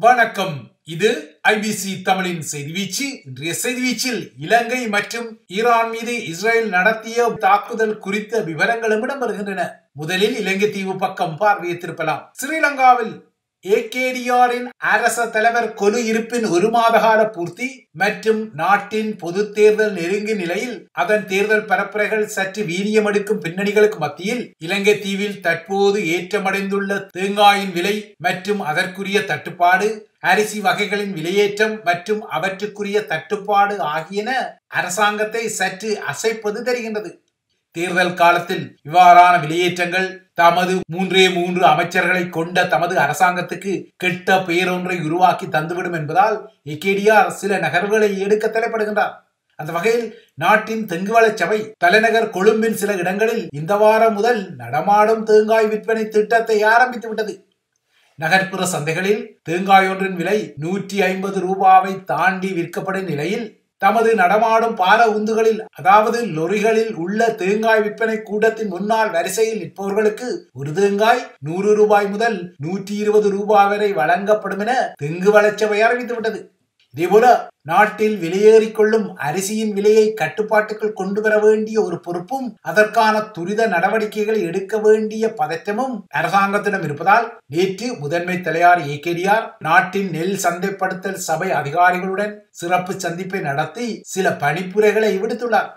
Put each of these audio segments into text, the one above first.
வணக்கம் இது ஐபிசி தமிழின் செய்தி வீச்சு இன்றைய செய்தி வீச்சில் இலங்கை மற்றும் ஈரான் மீது இஸ்ரேல் நடத்திய தாக்குதல் குறித்த விவரங்களும் இடம்பெறுகின்றன முதலில் இலங்கை தீவு பக்கம் பார்வையை திருப்பலாம் ஸ்ரீலங்காவில் ஏகேடிஆரின் அரச தலைவர் கொலு இருப்பின் ஒரு மாத கால பூர்த்தி மற்றும் நாட்டின் பொது தேர்தல் நெருங்கிய நிலையில் அதன் தேர்தல் பரப்புரைகள் சற்று வீரியமெடுக்கும் பின்னணிகளுக்கு மத்தியில் இலங்கை தீவில் தற்போது ஏற்றமடைந்துள்ள தேங்காயின் விலை மற்றும் அதற்குரிய தட்டுப்பாடு அரிசி வகைகளின் விலையேற்றம் மற்றும் அவற்றுக்குரிய தட்டுப்பாடு ஆகியன அரசாங்கத்தை சற்று அசைப்பது தெரிகின்றது தேர்தல் காலத்தில் இவ்வாறான விலையேற்றங்கள் தமது மூன்றே மூன்று அமைச்சர்களை கொண்ட தமது அரசாங்கத்துக்கு கெட்ட பெயரொன்றை உருவாக்கி தந்துவிடும் என்பதால் எக்கேடிஆர் சில நகர்வுகளை எடுக்க தலைப்படுகின்றார் அந்த வகையில் நாட்டின் தெங்குவள சபை தலைநகர் கொழும்பின் சில இடங்களில் இந்த வாரம் முதல் நடமாடும் தேங்காய் விற்பனை திட்டத்தை ஆரம்பித்து விட்டது நகர்ப்புற சந்தைகளில் தேங்காய் ஒன்றின் விலை நூற்றி ஐம்பது ரூபாவை தாண்டி விற்கப்படும் நிலையில் தமது நடமாடும் பார உந்துகளில் அதாவது லொரிகளில் உள்ள தேங்காய் விற்பனை கூட்டத்தின் முன்னால் வரிசையில் நிற்பவர்களுக்கு ஒரு தேங்காய் நூறு ரூபாய் முதல் நூற்றி இருபது ரூபாய் வரை வழங்கப்படும் என தெங்கு வளச்சபை அறிவித்துவிட்டது இதேபோல நாட்டில் வெளியேறிக் கொள்ளும் அரிசியின் விலையை கட்டுப்பாட்டுக்குள் கொண்டு வர வேண்டிய ஒரு பொறுப்பும் அதற்கான துரித நடவடிக்கைகளை எடுக்க வேண்டிய பதற்றமும் அரசாங்கத்திடம் இருப்பதால் நேற்று முதன்மை தலையார் ஏகேடிஆர் நாட்டின் நெல் சந்தைப்படுத்தல் சபை அதிகாரிகளுடன் சிறப்பு சந்திப்பை நடத்தி சில பணிப்புரைகளை விடுத்துள்ளார்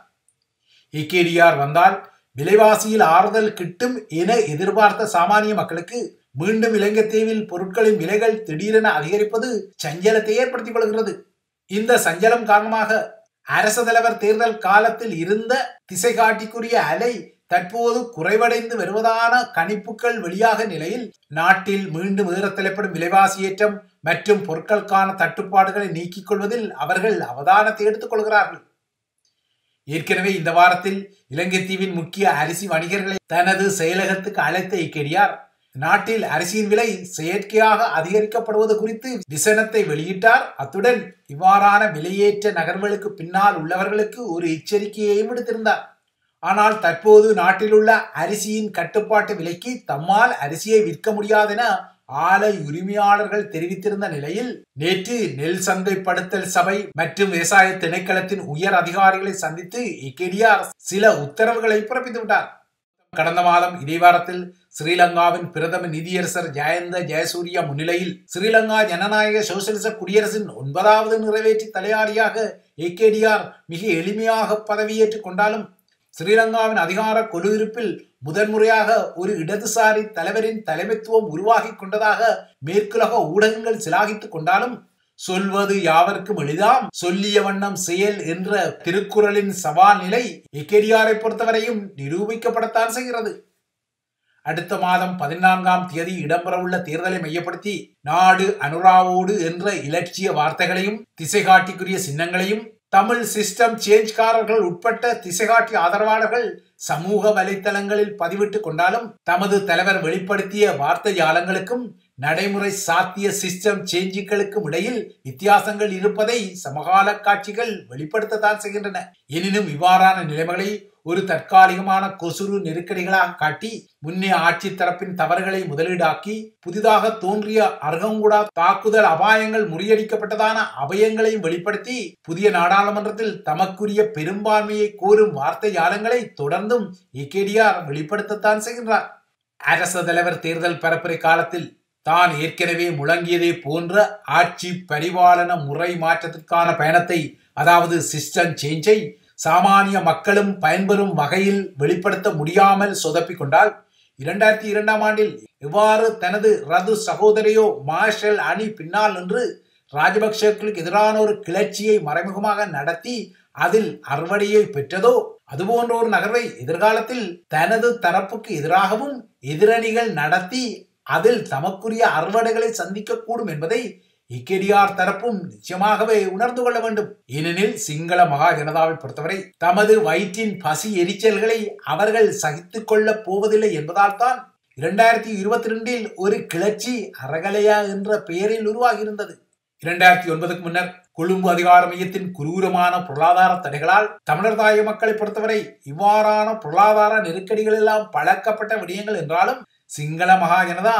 ஏகேடிஆர் வந்தால் விலைவாசியில் ஆறுதல் கிட்டும் என எதிர்பார்த்த சாமானிய மக்களுக்கு மீண்டும் இலங்கை தீவில் பொருட்களின் விலைகள் திடீரென அதிகரிப்பது சஞ்சலத்தை ஏற்படுத்திக் கொள்கிறது இந்த சஞ்சலம் காரணமாக அரச தலைவர் தேர்தல் காலத்தில் இருந்த திசை காட்டிக்குரிய அலை தற்போது குறைவடைந்து வருவதான கணிப்புகள் வெளியாக நிலையில் நாட்டில் மீண்டும் ஏற தலைப்படும் விலைவாசி ஏற்றம் மற்றும் பொருட்களுக்கான தட்டுப்பாடுகளை நீக்கிக் கொள்வதில் அவர்கள் அவதானத்தை எடுத்துக் கொள்கிறார்கள் ஏற்கனவே இந்த வாரத்தில் இலங்கை தீவின் முக்கிய அரிசி வணிகர்களை தனது செயலகத்துக்கு அழைத்த இக்கெடியார் நாட்டில் அரிசியின் விலை செயற்கையாக அதிகரிக்கப்படுவது குறித்து விசனத்தை வெளியிட்டார் அத்துடன் இவ்வாறான விலையேற்ற நகர்வுகளுக்கு பின்னால் உள்ளவர்களுக்கு ஒரு எச்சரிக்கையையும் விடுத்திருந்தார் ஆனால் தற்போது நாட்டில் உள்ள அரிசியின் கட்டுப்பாட்டு விலைக்கு தம்மால் அரிசியை விற்க முடியாதென ஆலை உரிமையாளர்கள் தெரிவித்திருந்த நிலையில் நேற்று நெல் சந்தைப்படுத்தல் சபை மற்றும் விவசாய திணைக்களத்தின் உயர் அதிகாரிகளை சந்தித்து இக்கெடியார் சில உத்தரவுகளை பிறப்பித்து விட்டார் கடந்த மாதம் இதே வாரத்தில் ஸ்ரீலங்காவின் பிரதம நிதியரசர் ஜெயந்த ஜெயசூர்யா முன்னிலையில் ஸ்ரீலங்கா ஜனநாயக சோசியலிச குடியரசின் ஒன்பதாவது நிறைவேற்றி தலையாரியாக ஏகேடிஆர் மிக எளிமையாக பதவியேற்றுக் கொண்டாலும் ஸ்ரீலங்காவின் அதிகார கொலுவிருப்பில் முதன்முறையாக ஒரு இடதுசாரி தலைவரின் தலைமைத்துவம் உருவாகி கொண்டதாக மேற்குலக ஊடகங்கள் சிலாகித்துக் கொண்டாலும் சொல்வது யாவருக்கும் எளிதாம் சொல்லிய வண்ணம் செயல் என்ற திருக்குறளின் சவால் நிலை எக்கேடியாரை பொறுத்தவரையும் நிரூபிக்கப்படத்தான் செய்கிறது அடுத்த மாதம் பதினான்காம் தேதி இடம்பெறவுள்ள தேர்தலை மையப்படுத்தி நாடு அனுராவோடு என்ற இலட்சிய வார்த்தைகளையும் திசை காட்டிக்குரிய சின்னங்களையும் தமிழ் சிஸ்டம் சேஞ்ச்காரர்கள் உட்பட்ட திசைகாட்டி ஆதரவாளர்கள் சமூக வலைத்தளங்களில் பதிவிட்டு கொண்டாலும் தமது தலைவர் வெளிப்படுத்திய வார்த்தை ஜாலங்களுக்கும் நடைமுறை சாத்திய சிஸ்டம் சேஞ்சுகளுக்கும் இடையில் வித்தியாசங்கள் இருப்பதை சமகால காட்சிகள் வெளிப்படுத்தத்தான் செய்கின்றன எனினும் இவ்வாறான நிலைமைகளை ஒரு தற்காலிகமான கொசுறு நெருக்கடிகளாக காட்டி முன்னே ஆட்சி தரப்பின் தவறுகளை முதலீடாக்கி புதிதாக தோன்றிய அர்ஹங்குடா தாக்குதல் அபாயங்கள் முறியடிக்கப்பட்டதான அபயங்களையும் வெளிப்படுத்தி புதிய நாடாளுமன்றத்தில் தமக்குரிய பெரும்பான்மையை கோரும் வார்த்தை ஜாலங்களை தொடர்ந்தும் ஏகேடிஆர் வெளிப்படுத்தத்தான் செய்கின்றார் அரச தலைவர் தேர்தல் பரப்புரை காலத்தில் தான் ஏற்கனவே முழங்கியதை போன்ற ஆட்சி பரிபாலன முறை மாற்றத்திற்கான பயணத்தை அதாவது சிஸ்டம் சேஞ்சை சாமானிய மக்களும் பயன்பெறும் வகையில் வெளிப்படுத்த முடியாமல் சொதப்பிக் கொண்டால் இரண்டாயிரத்தி இரண்டாம் ஆண்டில் எவ்வாறு தனது ரது சகோதரியோ மார்ஷல் அணி பின்னால் நின்று ராஜபக்சேக்களுக்கு எதிரான ஒரு கிளர்ச்சியை மறைமுகமாக நடத்தி அதில் அறுவடையை பெற்றதோ அதுபோன்ற ஒரு நகர்வை எதிர்காலத்தில் தனது தரப்புக்கு எதிராகவும் எதிரணிகள் நடத்தி அதில் தமக்குரிய அறுவடைகளை சந்திக்கக்கூடும் என்பதை இக்கெடியார் தரப்பும் நிச்சயமாகவே உணர்ந்து கொள்ள வேண்டும் ஏனெனில் சிங்கள மகா ஜனதாவை பொறுத்தவரை தமது வயிற்றின் பசி எரிச்சல்களை அவர்கள் சகித்துக் கொள்ளப் போவதில்லை என்பதால் தான் இரண்டாயிரத்தி இருபத்தி ரெண்டில் ஒரு கிளர்ச்சி அறகலையா என்ற பெயரில் உருவாகியிருந்தது இரண்டாயிரத்தி ஒன்பதுக்கு முன்னர் கொழும்பு அதிகார மையத்தின் குரூரமான பொருளாதார தடைகளால் தமிழர் தாய மக்களை பொறுத்தவரை இவ்வாறான பொருளாதார நெருக்கடிகள் எல்லாம் பழக்கப்பட்ட விடயங்கள் என்றாலும் சிங்கள மகா ஜனதா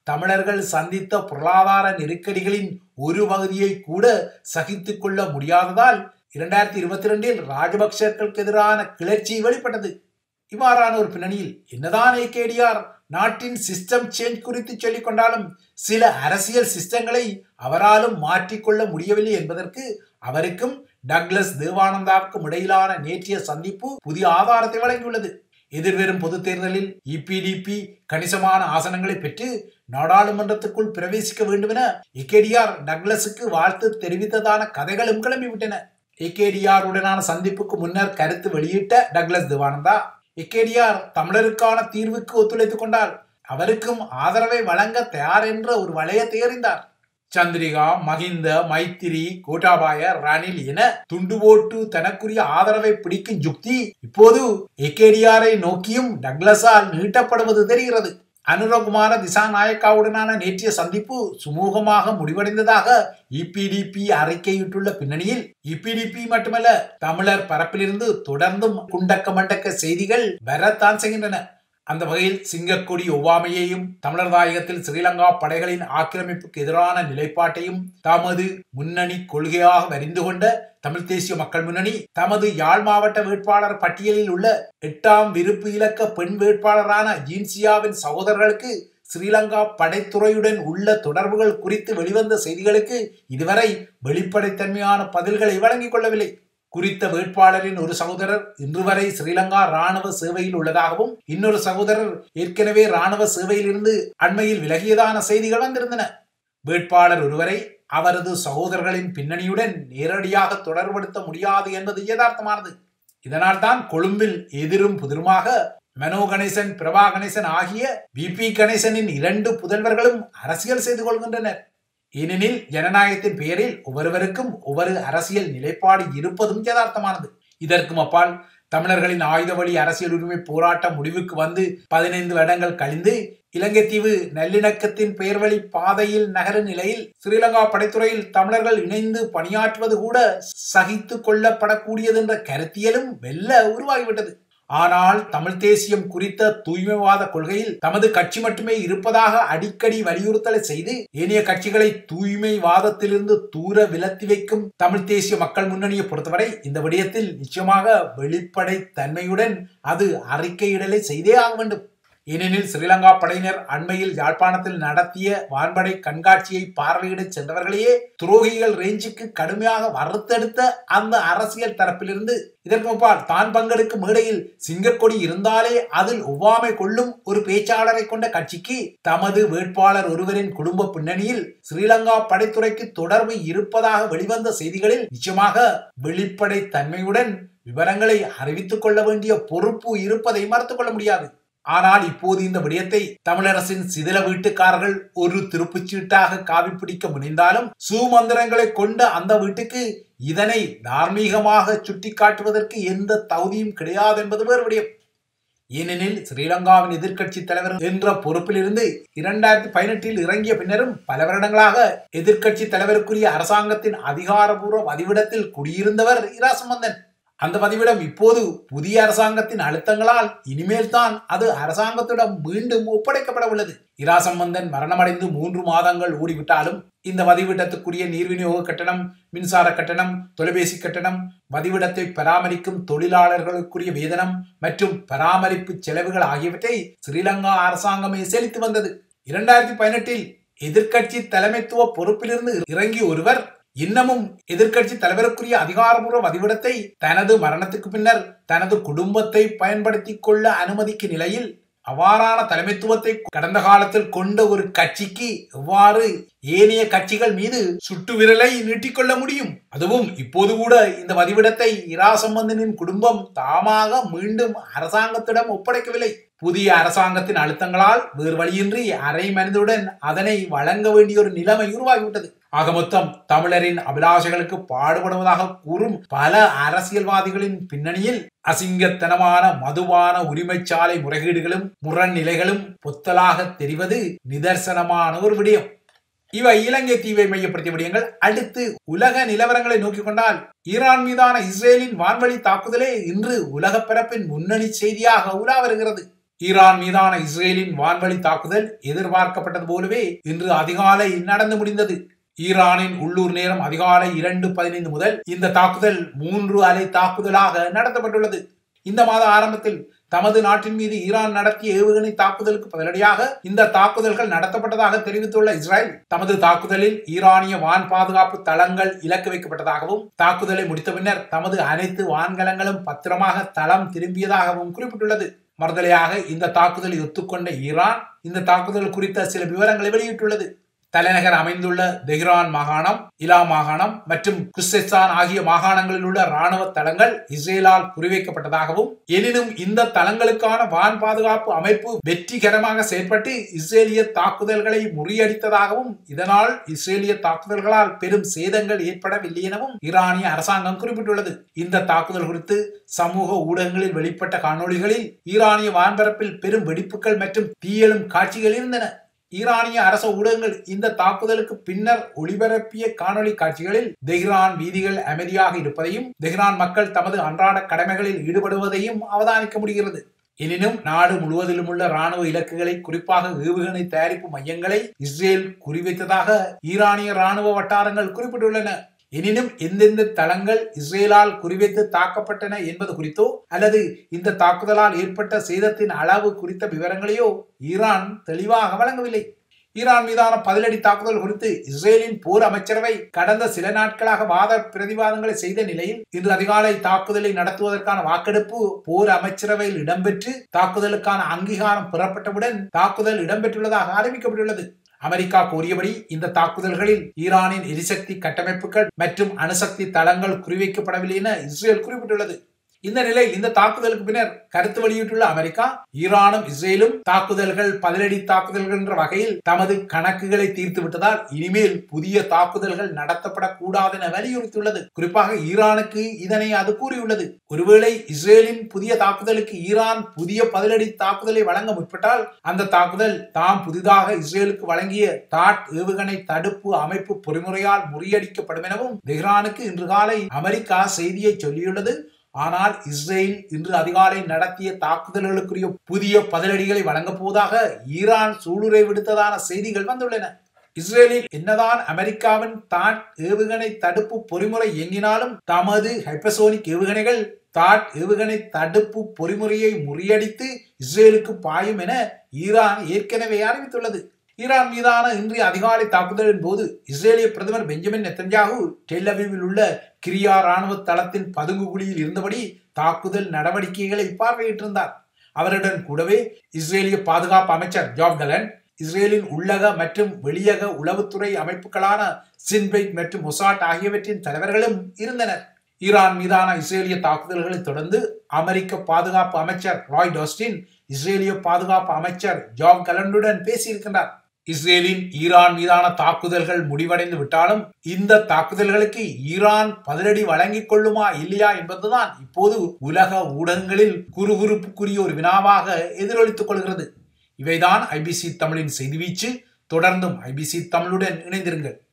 தமிழர்கள் சந்தித்த பொருளாதார நெருக்கடிகளின் ஒரு பகுதியை கூட சகித்துக் கொள்ள முடியாததால் இரண்டாயிரத்தி இருபத்தி ரெண்டில் ராஜபக்சர்களுக்கு எதிரான கிளர்ச்சி வெளிப்பட்டது இவ்வாறான ஒரு பின்னணியில் என்னதான் ஏகேடிஆர் நாட்டின் சிஸ்டம் சேஞ்ச் குறித்து சொல்லிக் கொண்டாலும் சில அரசியல் சிஸ்டங்களை அவராலும் மாற்றிக்கொள்ள முடியவில்லை என்பதற்கு அவருக்கும் டக்ளஸ் தேவானந்தாவுக்கும் இடையிலான நேற்றைய சந்திப்பு புதிய ஆதாரத்தை வழங்கியுள்ளது எதிர்வரும் பொது தேர்தலில் இபிடிபி கணிசமான ஆசனங்களை பெற்று நாடாளுமன்றத்துக்குள் பிரவேசிக்க வேண்டும் என இகேடிஆர் டக்ளஸுக்கு வாழ்த்து தெரிவித்ததான கதைகளும் கிளம்பிவிட்டன இகேடிஆர் உடனான சந்திப்புக்கு முன்னர் கருத்து வெளியிட்ட டக்ளஸ் தேவானந்தா இக்கேடிஆர் தமிழருக்கான தீர்வுக்கு ஒத்துழைத்துக் கொண்டால் அவருக்கும் ஆதரவை வழங்க தயார் என்ற ஒரு வளையத்தை எறிந்தார் சந்திரிகா மகிந்த மைத்திரி கோட்டாபாய ரணில் என துண்டு போட்டு தனக்குரிய ஆதரவை பிடிக்கும் யுக்தி இப்போது ஏகேடிஆரை நோக்கியும் டக்ளஸால் நீட்டப்படுவது தெரிகிறது அனுரகுமார திசாநாயக்காவுடனான நேற்றைய சந்திப்பு சுமூகமாக முடிவடைந்ததாக இபிடிபி அறிக்கையிட்டுள்ள பின்னணியில் இபிடிபி மட்டுமல்ல தமிழர் பரப்பிலிருந்து தொடர்ந்தும் குண்டக்க மண்டக்க செய்திகள் வரத்தான் செய்கின்றன அந்த வகையில் சிங்கக்கொடி ஒவ்வாமையையும் தமிழர் தாயகத்தில் ஸ்ரீலங்கா படைகளின் ஆக்கிரமிப்புக்கு எதிரான நிலைப்பாட்டையும் தமது முன்னணி கொள்கையாக வரிந்து கொண்ட தமிழ் தேசிய மக்கள் முன்னணி தமது யாழ் மாவட்ட வேட்பாளர் பட்டியலில் உள்ள எட்டாம் விருப்பு இலக்க பெண் வேட்பாளரான ஜீன்சியாவின் சகோதரர்களுக்கு ஸ்ரீலங்கா படைத்துறையுடன் உள்ள தொடர்புகள் குறித்து வெளிவந்த செய்திகளுக்கு இதுவரை வெளிப்படைத்தன்மையான பதில்களை வழங்கிக் கொள்ளவில்லை குறித்த வேட்பாளரின் ஒரு சகோதரர் இன்று வரை ஸ்ரீலங்கா ராணுவ சேவையில் உள்ளதாகவும் இன்னொரு சகோதரர் ஏற்கனவே ராணுவ சேவையில் இருந்து அண்மையில் விலகியதான செய்திகள் வந்திருந்தன வேட்பாளர் ஒருவரை அவரது சகோதரர்களின் பின்னணியுடன் நேரடியாக தொடர்படுத்த முடியாது என்பது யதார்த்தமானது இதனால் தான் கொழும்பில் எதிரும் புதிருமாக மனோ கணேசன் பிரபா கணேசன் ஆகிய வி பி கணேசனின் இரண்டு புதல்வர்களும் அரசியல் செய்து கொள்கின்றனர் ஏனெனில் ஜனநாயகத்தின் பெயரில் ஒவ்வொருவருக்கும் ஒவ்வொரு அரசியல் நிலைப்பாடு இருப்பதும் யதார்த்தமானது இதற்கும் அப்பால் தமிழர்களின் ஆயுத வழி அரசியல் உரிமை போராட்டம் முடிவுக்கு வந்து பதினைந்து வருடங்கள் கழிந்து இலங்கை தீவு நல்லிணக்கத்தின் பெயர் வழி பாதையில் நகரும் நிலையில் ஸ்ரீலங்கா படைத்துறையில் தமிழர்கள் இணைந்து பணியாற்றுவது கூட சகித்து கொள்ளப்படக்கூடியது என்ற கருத்தியலும் வெல்ல உருவாகிவிட்டது ஆனால் தமிழ் தேசியம் குறித்த தூய்மைவாத கொள்கையில் தமது கட்சி மட்டுமே இருப்பதாக அடிக்கடி வலியுறுத்தலை செய்து ஏனைய கட்சிகளை தூய்மைவாதத்திலிருந்து தூர விலத்தி வைக்கும் தமிழ் தேசிய மக்கள் முன்னணியை பொறுத்தவரை இந்த விடயத்தில் நிச்சயமாக வெளிப்படை தன்மையுடன் அது அறிக்கையிடலை செய்தே ஆக வேண்டும் ஏனெனில் ஸ்ரீலங்கா படையினர் அண்மையில் யாழ்ப்பாணத்தில் நடத்திய வான்படை கண்காட்சியை பார்வையிட சென்றவர்களையே துரோகிகள் ரேஞ்சுக்கு கடுமையாக வறுத்தெடுத்த அந்த அரசியல் தரப்பிலிருந்து இதற்கு முன்பால் தான் பங்கெடுக்கும் மேடையில் சிங்கக்கொடி இருந்தாலே அதில் ஒவ்வாமை கொள்ளும் ஒரு பேச்சாளரை கொண்ட கட்சிக்கு தமது வேட்பாளர் ஒருவரின் குடும்ப பின்னணியில் ஸ்ரீலங்கா படைத்துறைக்கு தொடர்பு இருப்பதாக வெளிவந்த செய்திகளில் நிச்சயமாக வெளிப்படை தன்மையுடன் விவரங்களை அறிவித்துக் கொள்ள வேண்டிய பொறுப்பு இருப்பதை மறுத்துக் கொள்ள முடியாது ஆனால் இப்போது இந்த விடயத்தை தமிழரசின் சிதில வீட்டுக்காரர்கள் ஒரு திருப்புச்சீட்டாக காவி பிடிக்க முனைந்தாலும் சுமந்திரங்களை கொண்ட அந்த வீட்டுக்கு இதனை தார்மீகமாக சுட்டிக்காட்டுவதற்கு எந்த தகுதியும் கிடையாது என்பது வேறு விடயம் ஏனெனில் ஸ்ரீலங்காவின் எதிர்க்கட்சி தலைவர் என்ற பொறுப்பிலிருந்து இரண்டாயிரத்தி பதினெட்டில் இறங்கிய பின்னரும் பல வருடங்களாக எதிர்க்கட்சி தலைவருக்குரிய அரசாங்கத்தின் அதிகாரபூர்வ பதிவிடத்தில் குடியிருந்தவர் இராசம்பந்தன் அந்த பதிவிடம் இப்போது புதிய அரசாங்கத்தின் அழுத்தங்களால் இனிமேல் தான் அது அரசாங்கத்திடம் மீண்டும் ஒப்படைக்கப்பட உள்ளது இராசம்பந்தன் மரணமடைந்து மூன்று மாதங்கள் ஓடிவிட்டாலும் இந்த வதிவிடத்துக்குரிய நீர் விநியோக கட்டணம் மின்சார கட்டணம் தொலைபேசி கட்டணம் வதிவிடத்தை பராமரிக்கும் தொழிலாளர்களுக்குரிய வேதனம் மற்றும் பராமரிப்பு செலவுகள் ஆகியவற்றை ஸ்ரீலங்கா அரசாங்கமே செலுத்தி வந்தது இரண்டாயிரத்தி பதினெட்டில் எதிர்க்கட்சி தலைமைத்துவ பொறுப்பிலிருந்து இறங்கிய ஒருவர் இன்னமும் எதிர்க்கட்சி தலைவருக்குரிய அதிகாரபூர்வ வதிவிடத்தை தனது மரணத்துக்கு பின்னர் தனது குடும்பத்தை பயன்படுத்திக் கொள்ள அனுமதிக்கும் நிலையில் அவ்வாறான தலைமைத்துவத்தை கடந்த காலத்தில் கொண்ட ஒரு கட்சிக்கு எவ்வாறு ஏனைய கட்சிகள் மீது சுட்டு விரலை நீட்டிக்கொள்ள முடியும் அதுவும் இப்போது கூட இந்த வதிவிடத்தை இராசம்பந்தனின் குடும்பம் தாமாக மீண்டும் அரசாங்கத்திடம் ஒப்படைக்கவில்லை புதிய அரசாங்கத்தின் அழுத்தங்களால் வேறு வழியின்றி அரை மனிதனுடன் அதனை வழங்க வேண்டிய ஒரு நிலைமை உருவாகிவிட்டது ஆக மொத்தம் தமிழரின் அபிலாஷைகளுக்கு பாடுபடுவதாக கூறும் பல அரசியல்வாதிகளின் பின்னணியில் அசிங்கத்தனமான மதுவான உரிமைச்சாலை முறைகேடுகளும் முரண்நிலைகளும் பொத்தலாக தெரிவது நிதர்சனமான ஒரு விடயம் இவை இலங்கை தீவை மையப்படுத்திய விடயங்கள் அடுத்து உலக நிலவரங்களை நோக்கிக் கொண்டால் ஈரான் மீதான இஸ்ரேலின் வான்வழி தாக்குதலே இன்று உலக பரப்பின் முன்னணி செய்தியாக உலா வருகிறது ஈரான் மீதான இஸ்ரேலின் வான்வழி தாக்குதல் எதிர்பார்க்கப்பட்டது போலவே இன்று அதிகாலை நடந்து முடிந்தது ஈரானின் உள்ளூர் நேரம் அதிகாலை இரண்டு பதினைந்து முதல் இந்த தாக்குதல் மூன்று அலை தாக்குதலாக நடத்தப்பட்டுள்ளது இந்த மாத ஆரம்பத்தில் தமது நாட்டின் மீது ஈரான் நடத்திய ஏவுகணை தாக்குதலுக்கு பதிலடியாக இந்த தாக்குதல்கள் நடத்தப்பட்டதாக தெரிவித்துள்ள இஸ்ரேல் தமது தாக்குதலில் ஈரானிய வான் பாதுகாப்பு தளங்கள் இலக்கு வைக்கப்பட்டதாகவும் தாக்குதலை முடித்த பின்னர் தமது அனைத்து வான்கலங்களும் பத்திரமாக தளம் திரும்பியதாகவும் குறிப்பிட்டுள்ளது மறுதலையாக இந்த தாக்குதலை ஒத்துக்கொண்ட ஈரான் இந்த தாக்குதல் குறித்த சில விவரங்களை வெளியிட்டுள்ளது தலைநகர் அமைந்துள்ள தெஹ்ரான் மாகாணம் இலா மாகாணம் மற்றும் குஸ்தெஸ்தான் ஆகிய மாகாணங்களில் உள்ள ராணுவ தளங்கள் இஸ்ரேலால் குறிவைக்கப்பட்டதாகவும் எனினும் இந்த தளங்களுக்கான வான் பாதுகாப்பு அமைப்பு வெற்றிகரமாக செயல்பட்டு இஸ்ரேலிய தாக்குதல்களை முறியடித்ததாகவும் இதனால் இஸ்ரேலிய தாக்குதல்களால் பெரும் சேதங்கள் ஏற்படவில்லை எனவும் ஈரானிய அரசாங்கம் குறிப்பிட்டுள்ளது இந்த தாக்குதல் குறித்து சமூக ஊடகங்களில் வெளிப்பட்ட காணொளிகளில் ஈரானிய வான்பரப்பில் பெரும் வெடிப்புகள் மற்றும் தீயலும் காட்சிகள் இருந்தன ஈரானிய அரச ஊடகங்கள் இந்த தாக்குதலுக்கு பின்னர் ஒளிபரப்பிய காணொளி காட்சிகளில் தெஹ்ரான் வீதிகள் அமைதியாக இருப்பதையும் தெஹ்ரான் மக்கள் தமது அன்றாட கடமைகளில் ஈடுபடுவதையும் அவதானிக்க முடிகிறது எனினும் நாடு முழுவதிலும் உள்ள ராணுவ இலக்குகளை குறிப்பாக ஏவுகணை தயாரிப்பு மையங்களை இஸ்ரேல் குறிவைத்ததாக ஈரானிய ராணுவ வட்டாரங்கள் குறிப்பிட்டுள்ளன எனினும் எந்தெந்த தளங்கள் இஸ்ரேலால் குறிவைத்து தாக்கப்பட்டன என்பது குறித்தோ அல்லது இந்த தாக்குதலால் ஏற்பட்ட சேதத்தின் அளவு குறித்த விவரங்களையோ ஈரான் தெளிவாக வழங்கவில்லை ஈரான் மீதான பதிலடி தாக்குதல் குறித்து இஸ்ரேலின் போர் அமைச்சரவை கடந்த சில நாட்களாக வாத பிரதிவாதங்களை செய்த நிலையில் இன்று அதிகாலை தாக்குதலை நடத்துவதற்கான வாக்கெடுப்பு போர் அமைச்சரவையில் இடம்பெற்று தாக்குதலுக்கான அங்கீகாரம் பெறப்பட்டவுடன் தாக்குதல் இடம்பெற்றுள்ளதாக அறிவிக்கப்பட்டுள்ளது அமெரிக்கா கோரியபடி இந்த தாக்குதல்களில் ஈரானின் எரிசக்தி கட்டமைப்புகள் மற்றும் அணுசக்தி தளங்கள் குறிவைக்கப்படவில்லை என இஸ்ரேல் குறிப்பிட்டுள்ளது இந்த நிலையில் இந்த தாக்குதலுக்கு பின்னர் கருத்து வெளியிட்டுள்ள அமெரிக்கா ஈரானும் இஸ்ரேலும் தாக்குதல்கள் பதிலடி தாக்குதல்கள் என்ற வகையில் தமது கணக்குகளை தீர்த்து விட்டதால் இனிமேல் புதிய தாக்குதல்கள் நடத்தப்படக்கூடாது என வலியுறுத்தியுள்ளது குறிப்பாக ஈரானுக்கு இதனை அது கூறியுள்ளது ஒருவேளை இஸ்ரேலின் புதிய தாக்குதலுக்கு ஈரான் புதிய பதிலடி தாக்குதலை வழங்க முற்பட்டால் அந்த தாக்குதல் தாம் புதிதாக இஸ்ரேலுக்கு வழங்கிய தாட் ஏவுகணை தடுப்பு அமைப்பு பொறிமுறையால் முறியடிக்கப்படும் எனவும் தெஹ்ரானுக்கு இன்று காலை அமெரிக்கா செய்தியை சொல்லியுள்ளது ஆனால் இஸ்ரேல் இன்று அதிகாலை நடத்திய தாக்குதல்களுக்குரிய புதிய பதிலடிகளை வழங்கப் போவதாக ஈரான் சூளுரை விடுத்ததான செய்திகள் வந்துள்ளன இஸ்ரேலில் என்னதான் அமெரிக்காவின் தான் ஏவுகணை தடுப்பு பொறிமுறை இயங்கினாலும் தமது ஹைப்பசோனிக் ஏவுகணைகள் தாட் ஏவுகணை தடுப்பு பொறிமுறையை முறியடித்து இஸ்ரேலுக்கு பாயும் என ஈரான் ஏற்கனவே அறிவித்துள்ளது ஈரான் மீதான இன்றைய அதிகாலை தாக்குதலின் போது இஸ்ரேலிய பிரதமர் பெஞ்சமின் நெத்தன்யாகு டெல்லவிவில் உள்ள கிரியா ராணுவ தளத்தின் பதுங்கு குழியில் இருந்தபடி தாக்குதல் நடவடிக்கைகளை பார்வையிட்டிருந்தார் அவருடன் கூடவே இஸ்ரேலிய பாதுகாப்பு அமைச்சர் ஜாப் கலன் இஸ்ரேலின் உள்ளக மற்றும் வெளியக உளவுத்துறை அமைப்புகளான சின்பெய்ட் மற்றும் மொசாட் ஆகியவற்றின் தலைவர்களும் இருந்தனர் ஈரான் மீதான இஸ்ரேலிய தாக்குதல்களை தொடர்ந்து அமெரிக்க பாதுகாப்பு அமைச்சர் ராய் டாஸ்டின் இஸ்ரேலிய பாதுகாப்பு அமைச்சர் ஜாப் கலண்டுடன் பேசியிருக்கின்றார் இஸ்ரேலின் ஈரான் மீதான தாக்குதல்கள் முடிவடைந்து விட்டாலும் இந்த தாக்குதல்களுக்கு ஈரான் பதிலடி வழங்கிக் கொள்ளுமா இல்லையா என்பதுதான் இப்போது உலக ஊடகங்களில் குறுகுறுப்புக்குரிய ஒரு வினாவாக எதிரொலித்துக் கொள்கிறது இவைதான் ஐபிசி தமிழின் செய்தி வீச்சு தொடர்ந்தும் ஐபிசி தமிழுடன் இணைந்திருங்கள்